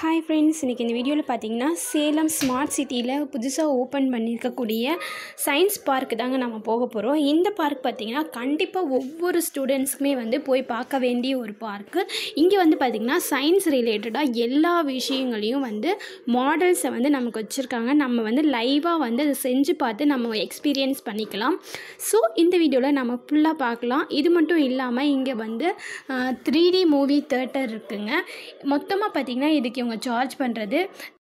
hi friends இன்றைக்கி இந்த வீடியோவில் பார்த்தீங்கன்னா சேலம் ஸ்மார்ட் சிட்டியில் புதுசாக ஓப்பன் பண்ணியிருக்கக்கூடிய சயின்ஸ் பார்க் தாங்க நம்ம போக போகிறோம் இந்த பார்க் பார்த்திங்கன்னா கண்டிப்பாக ஒவ்வொரு ஸ்டூடெண்ட்ஸ்க்குமே வந்து போய் பார்க்க வேண்டிய ஒரு பார்க்கு இங்கே வந்து பார்த்திங்கன்னா சயின்ஸ் ரிலேட்டடாக எல்லா விஷயங்களையும் வந்து மாடல்ஸை வந்து நமக்கு வச்சுருக்காங்க நம்ம வந்து லைவாக வந்து அதை செஞ்சு பார்த்து நம்ம எக்ஸ்பீரியன்ஸ் பண்ணிக்கலாம் ஸோ இந்த வீடியோவில் நம்ம ஃபுல்லாக பார்க்கலாம் இது மட்டும் இல்லாமல் இங்கே வந்து த்ரீ டி மூவி தேட்டர் இருக்குங்க மொத்தமாக பார்த்திங்கன்னா இதுக்கு இவங்க சார்ஜ் பண்ணுறது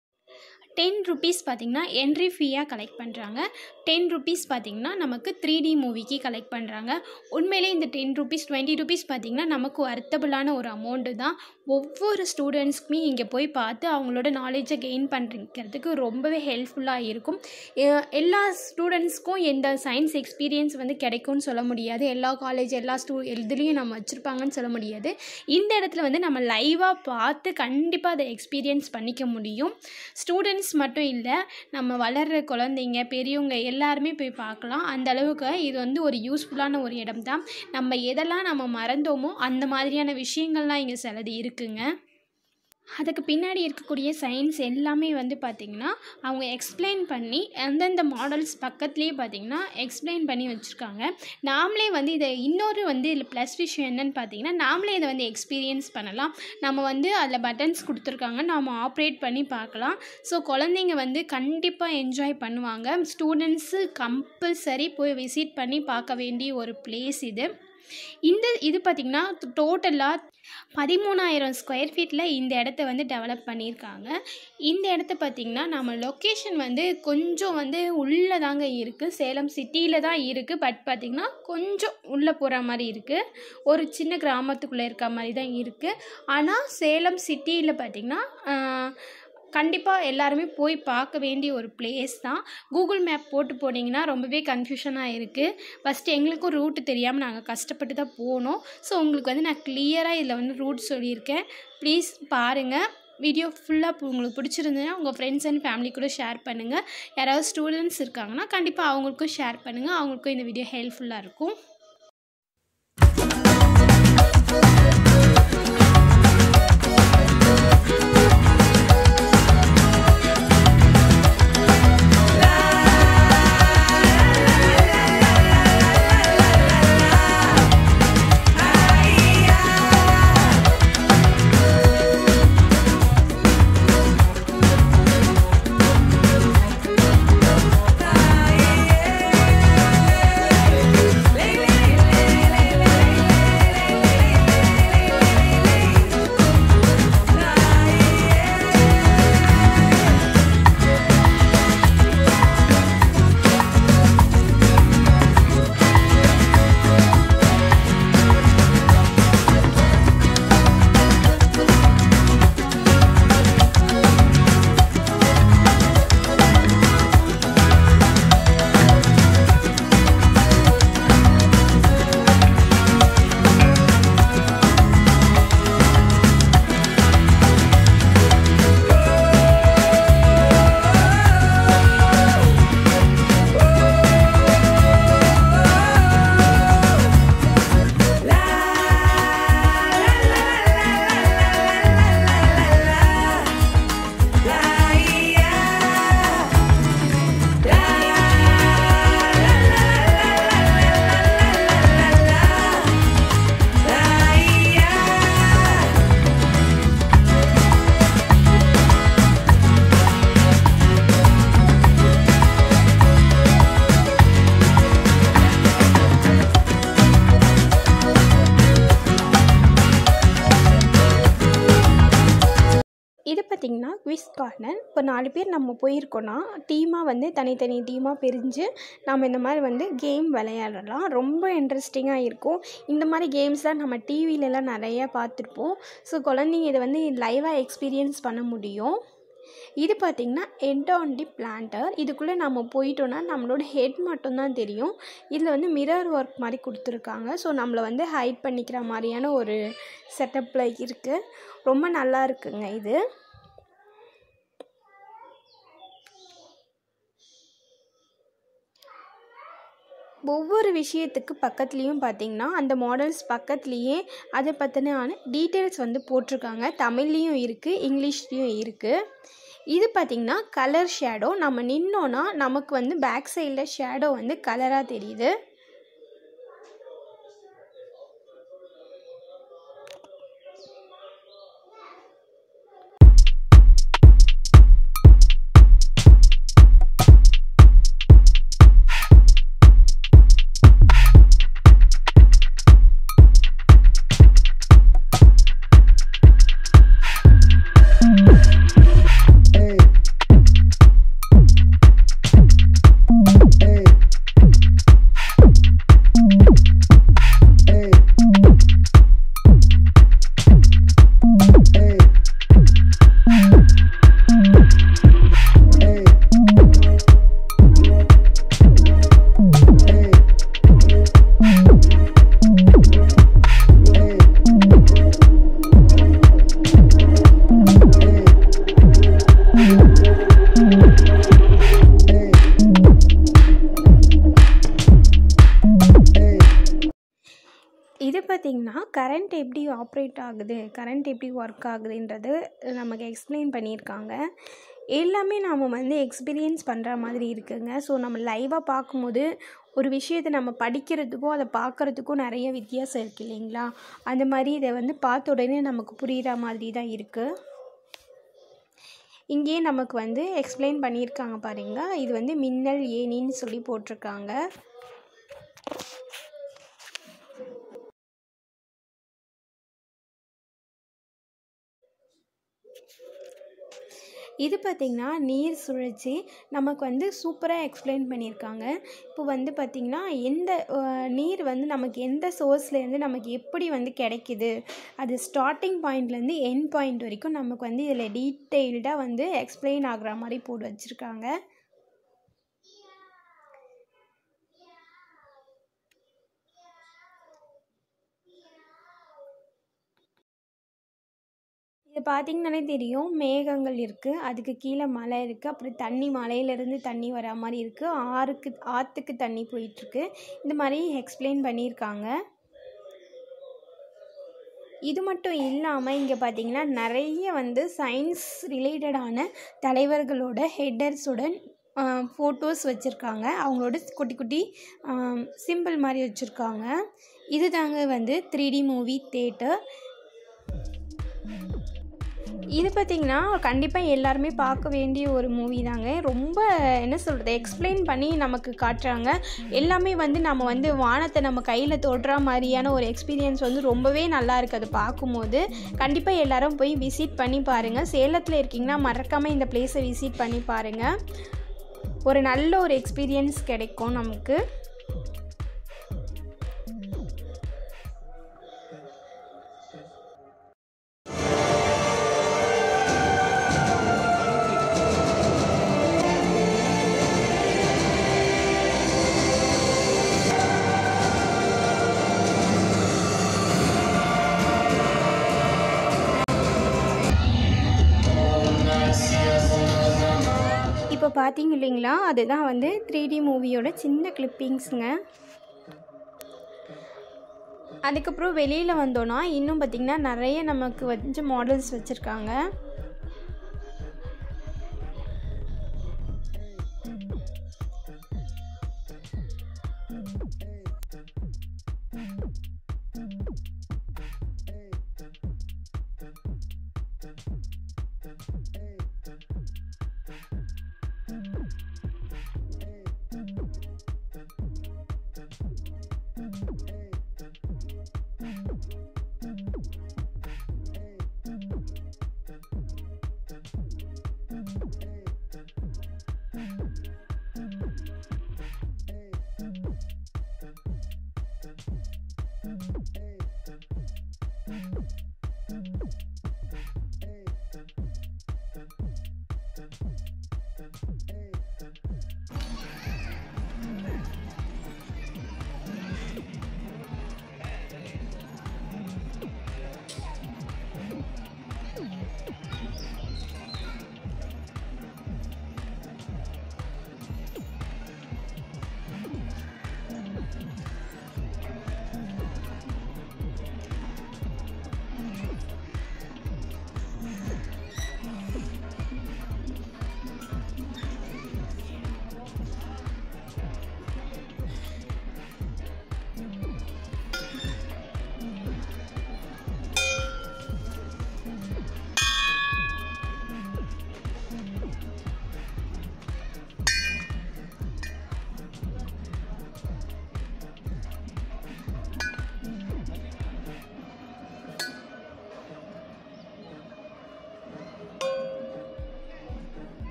டென் ருபீஸ் பார்த்திங்கன்னா என்ட்ரி ஃபீயாக கலெக்ட் பண்ணுறாங்க டென் ருபீஸ் பார்த்திங்கன்னா நமக்கு த்ரீ டி மூவிக்கு கலெக்ட் பண்ணுறாங்க உண்மையிலே இந்த டென் ருபீஸ் டுவெண்ட்டி ருபீஸ் பார்த்திங்கன்னா நமக்கு வர்த்தபுளான ஒரு அமௌண்ட்டு தான் ஒவ்வொரு ஸ்டூடெண்ட்ஸ்க்குமே இங்கே போய் பார்த்து அவங்களோட நாலேஜை கெயின் பண்ணிக்கிறதுக்கு ரொம்பவே ஹெல்ப்ஃபுல்லாக இருக்கும் எ- எல்லா ஸ்டூடெண்ட்ஸ்க்கும் எந்த சயின்ஸ் எக்ஸ்பீரியன்ஸ் வந்து கிடைக்கும்னு சொல்ல முடியாது எல்லா காலேஜ் எல்லா ஸ்டூ இதுலேயும் நம்ம வச்சுருப்பாங்கன்னு சொல்ல முடியாது இந்த இடத்துல வந்து நம்ம லைவாக பார்த்து கண்டிப்பாக அதை எக்ஸ்பீரியன்ஸ் பண்ணிக்க முடியும் ஸ்டூடெண்ட்ஸ் மட்டும் இல்லை நம்ம வளர்கிற குழந்தைங்க பெரியவங்க எல்லாருமே போய் பார்க்கலாம் அந்த அளவுக்கு இது வந்து ஒரு யூஸ்ஃபுல்லான ஒரு இடம் தான் நம்ம எதெல்லாம் நம்ம மறந்தோமோ அந்த மாதிரியான விஷயங்கள்லாம் இங்கே சிலது இருக்குங்க அதுக்கு பின்னாடி இருக்கக்கூடிய சயின்ஸ் எல்லாமே வந்து பார்த்திங்கன்னா அவங்க எக்ஸ்பிளைன் பண்ணி அந்தந்த மாடல்ஸ் பக்கத்துலேயே பார்த்திங்கன்னா எக்ஸ்பிளைன் பண்ணி வச்சுருக்காங்க நாமளே வந்து இதை இன்னொரு வந்து இதில் ப்ளஸ் விஷயம் என்னன்னு பார்த்தீங்கன்னா நாமளே இதை வந்து எக்ஸ்பீரியன்ஸ் பண்ணலாம் நம்ம வந்து அதில் பட்டன்ஸ் கொடுத்துருக்காங்க நம்ம ஆப்ரேட் பண்ணி பார்க்கலாம் ஸோ குழந்தைங்க வந்து கண்டிப்பாக என்ஜாய் பண்ணுவாங்க ஸ்டூடெண்ட்ஸு கம்பல்சரி போய் விசிட் பண்ணி பார்க்க வேண்டிய ஒரு பிளேஸ் இது இந்த இது பார்த்திங்கன்னா டோட்டலாக பதிமூணாயிரம் ஸ்கொயர் ஃபீட்டில் இந்த இடத்த வந்து டெவலப் பண்ணியிருக்காங்க இந்த இடத்த பார்த்திங்கன்னா நம்ம லொக்கேஷன் வந்து கொஞ்சம் வந்து உள்ளே தாங்க இருக்குது சேலம் சிட்டியில் தான் இருக்குது பட் பார்த்திங்கன்னா கொஞ்சம் உள்ளே போகிற மாதிரி இருக்குது ஒரு சின்ன கிராமத்துக்குள்ளே இருக்க மாதிரி தான் இருக்குது ஆனால் சேலம் சிட்டியில் பார்த்திங்கன்னா கண்டிப்பாக எல்லாருமே போய் பார்க்க வேண்டிய ஒரு பிளேஸ் தான் கூகுள் மேப் போட்டு போனீங்கன்னா ரொம்பவே கன்ஃபியூஷனாக இருக்குது ஃபஸ்ட்டு எங்களுக்கும் ரூட்டு தெரியாமல் நாங்கள் கஷ்டப்பட்டு தான் போனோம் ஸோ உங்களுக்கு வந்து நான் கிளியராக இதில் வந்து ரூட் சொல்லியிருக்கேன் ப்ளீஸ் பாருங்கள் வீடியோ ஃபுல்லாக உங்களுக்கு பிடிச்சிருந்ததுன்னா உங்கள் ஃப்ரெண்ட்ஸ் அண்ட் ஃபேமிலி கூட ஷேர் பண்ணுங்கள் யாராவது ஸ்டூடெண்ட்ஸ் இருக்காங்கன்னா கண்டிப்பாக அவங்களுக்கும் ஷேர் பண்ணுங்கள் அவங்களுக்கும் இந்த வீடியோ ஹெல்ப்ஃபுல்லாக இருக்கும் இது பார்த்திங்கன்னா குவிஸ் கார்னர் இப்போ நாலு பேர் நம்ம போயிருக்கோன்னா டீமாக வந்து தனித்தனி டீமாக பிரிஞ்சு நம்ம இந்த மாதிரி வந்து கேம் விளையாடலாம் ரொம்ப இன்ட்ரெஸ்டிங்காக இருக்கும் இந்த மாதிரி கேம்ஸ்லாம் நம்ம டிவிலலாம் நிறையா பார்த்துருப்போம் ஸோ குழந்தைங்க இதை வந்து லைவாக எக்ஸ்பீரியன்ஸ் பண்ண முடியும் இது பார்த்திங்கன்னா ஹெட் ஆன் டி பிளான்டர் இதுக்குள்ளே நம்ம போயிட்டோன்னா நம்மளோட ஹெட் மட்டும்தான் தெரியும் இதில் வந்து மிரர் ஒர்க் மாதிரி கொடுத்துருக்காங்க ஸோ நம்மளை வந்து ஹைட் பண்ணிக்கிற மாதிரியான ஒரு செட்டப்பில் இருக்குது ரொம்ப நல்லா இருக்குங்க இது ஒவ்வொரு விஷயத்துக்கு பக்கத்துலேயும் பார்த்தீங்கன்னா அந்த மாடல்ஸ் பக்கத்துலேயே அதை பற்றின டீட்டெயில்ஸ் வந்து போட்டிருக்காங்க தமிழ்லேயும் இருக்குது இங்கிலீஷ்லேயும் இருக்குது இது பார்த்திங்கன்னா கலர் ஷேடோ நம்ம நின்னோன்னா நமக்கு வந்து பேக் சைடில் ஷேடோ வந்து கலராக தெரியுது இது பார்த்திங்கன்னா கரண்ட் எப்படி ஆப்ரேட் ஆகுது கரண்ட் எப்படி ஒர்க் ஆகுதுன்றது நமக்கு எக்ஸ்பிளைன் பண்ணியிருக்காங்க எல்லாமே நாம் வந்து எக்ஸ்பீரியன்ஸ் பண்ணுற மாதிரி இருக்குங்க ஸோ நம்ம லைவாக பார்க்கும்போது ஒரு விஷயத்தை நம்ம படிக்கிறதுக்கும் அதை பார்க்குறதுக்கும் நிறைய வித்தியாசம் இருக்குது இல்லைங்களா அந்த மாதிரி இதை வந்து பார்த்த உடனே நமக்கு புரிகிற மாதிரி தான் இருக்குது இங்கேயே நமக்கு வந்து எக்ஸ்பிளைன் பண்ணியிருக்காங்க பாருங்க இது வந்து மின்னல் ஏனின்னு சொல்லி போட்டிருக்காங்க இது பார்த்திங்கன்னா நீர் சுழற்சி நமக்கு வந்து சூப்பராக எக்ஸ்பிளைன் பண்ணியிருக்காங்க இப்போ வந்து பார்த்திங்கன்னா எந்த அஹ், நீர் வந்து நமக்கு எந்த சோர்ஸ்லேருந்து நமக்கு எப்படி வந்து கிடைக்குது அது ஸ்டார்டிங் பாயிண்ட்லேருந்து எண்ட் பாயிண்ட் வரைக்கும் நமக்கு வந்து இதில் டீட்டெயில்டாக வந்து எக்ஸ்பிளைன் ஆகுற மாதிரி போட்டு வச்சுருக்காங்க இது பார்த்தீங்கன்னாலே தெரியும் மேகங்கள் இருக்குது அதுக்கு கீழே மலை இருக்குது அப்புறம் தண்ணி மலையிலேருந்து தண்ணி வரா மாதிரி இருக்குது ஆறுக்கு ஆற்றுக்கு தண்ணி போயிட்டுருக்கு இந்த மாதிரி எக்ஸ்பிளைன் பண்ணியிருக்காங்க இது மட்டும் இல்லாமல் இங்கே பார்த்தீங்கன்னா நிறைய வந்து சயின்ஸ் ரிலேட்டடான தலைவர்களோட ஹெட்டர்ஸோட ஃபோட்டோஸ் வச்சுருக்காங்க அவங்களோட குட்டி குட்டி சிம்பிள் மாதிரி வச்சுருக்காங்க இது தாங்க வந்து த்ரீ டி மூவி தேட்டர் இது பார்த்திங்கன்னா கண்டிப்பாக எல்லாருமே பார்க்க வேண்டிய ஒரு மூவி தாங்க ரொம்ப என்ன சொல்கிறது எக்ஸ்பிளைன் பண்ணி நமக்கு காட்டுறாங்க எல்லாமே வந்து நம்ம வந்து வானத்தை நம்ம கையில் தொடுற மாதிரியான ஒரு எக்ஸ்பீரியன்ஸ் வந்து ரொம்பவே நல்லா இருக்குது அது பார்க்கும்போது கண்டிப்பாக எல்லாரும் போய் விசிட் பண்ணி பாருங்கள் சேலத்தில் இருக்கீங்கன்னா மறக்காமல் இந்த பிளேஸை விசிட் பண்ணி பாருங்கள் ஒரு நல்ல ஒரு எக்ஸ்பீரியன்ஸ் கிடைக்கும் நமக்கு இப்போ பார்த்தீங்க இல்லைங்களா அதுதான் வந்து த்ரீ டி மூவியோட சின்ன கிளிப்பிங்ஸுங்க அதுக்கப்புறம் வெளியில் வந்தோன்னா இன்னும் பார்த்திங்கன்னா நிறைய நமக்கு வந்து மாடல்ஸ் வச்சுருக்காங்க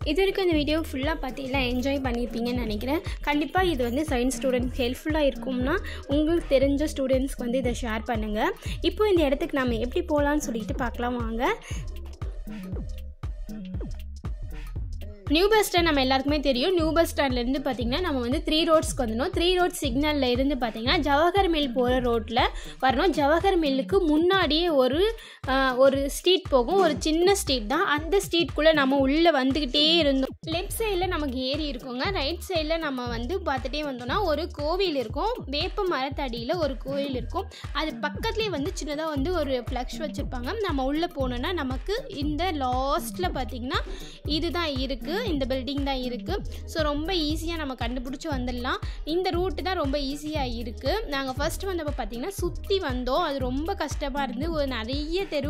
இது வரைக்கும் இந்த வீடியோ ஃபுல்லாக பார்த்தீங்களா என்ஜாய் பண்ணியிருப்பீங்கன்னு நினைக்கிறேன் கண்டிப்பாக இது வந்து சயின்ஸ் ஸ்டூடெண்ட்ஸ் ஹெல்ப்ஃபுல்லாக இருக்கும்னா உங்களுக்கு தெரிஞ்ச ஸ்டூடெண்ட்ஸ்க்கு வந்து இதை ஷேர் பண்ணுங்கள் இப்போ இந்த இடத்துக்கு நம்ம எப்படி போகலான்னு சொல்லிட்டு பார்க்கலாம் வாங்க நியூ பஸ் ஸ்டாண்ட் நம்ம எல்லாருக்குமே தெரியும் நியூ பஸ் ஸ்டாண்ட்லேருந்து பார்த்தீங்கன்னா நம்ம வந்து த்ரீ ரோட்ஸ்க்கு வந்துடணும் த்ரீ ரோட் சிக்னலில் இருந்து பார்த்தீங்கன்னா ஜவஹர் மில் போகிற ரோட்டில் வரணும் ஜவஹர் மில்லுக்கு முன்னாடியே ஒரு ஆஹ், ஒரு ஸ்ட்ரீட் போகும் ஒரு சின்ன ஸ்ட்ரீட் தான் அந்த ஸ்ட்ரீட்குள்ளே நம்ம உள்ளே வந்துக்கிட்டே இருந்தோம் லெஃப்ட் சைடில் நமக்கு ஏரி இருக்குங்க ரைட் சைடில் நம்ம வந்து பார்த்துட்டே வந்தோம்னா ஒரு கோவில் இருக்கும் வேப்ப மரத்தடியில் ஒரு கோவில் இருக்கும் அது பக்கத்துலேயே வந்து சின்னதாக வந்து ஒரு ஃப்ளக்ஸ் வச்சுருப்பாங்க நம்ம உள்ளே போனோன்னா நமக்கு இந்த லாஸ்ட்டில் பார்த்தீங்கன்னா இதுதான் இருக்குது இந்த பில்டிங் தான் இருக்குது ஸோ ரொம்ப ஈஸியாக நம்ம கண்டுபிடிச்சி வந்துடலாம் இந்த ரூட்டு தான் ரொம்ப ஈஸியாக இருக்குது நாங்கள் ஃபர்ஸ்ட் வந்தப்போ பார்த்தீங்கன்னா சுற்றி வந்தோம் அது ரொம்ப கஷ்டமாக இருந்து ஒரு நிறைய தெரு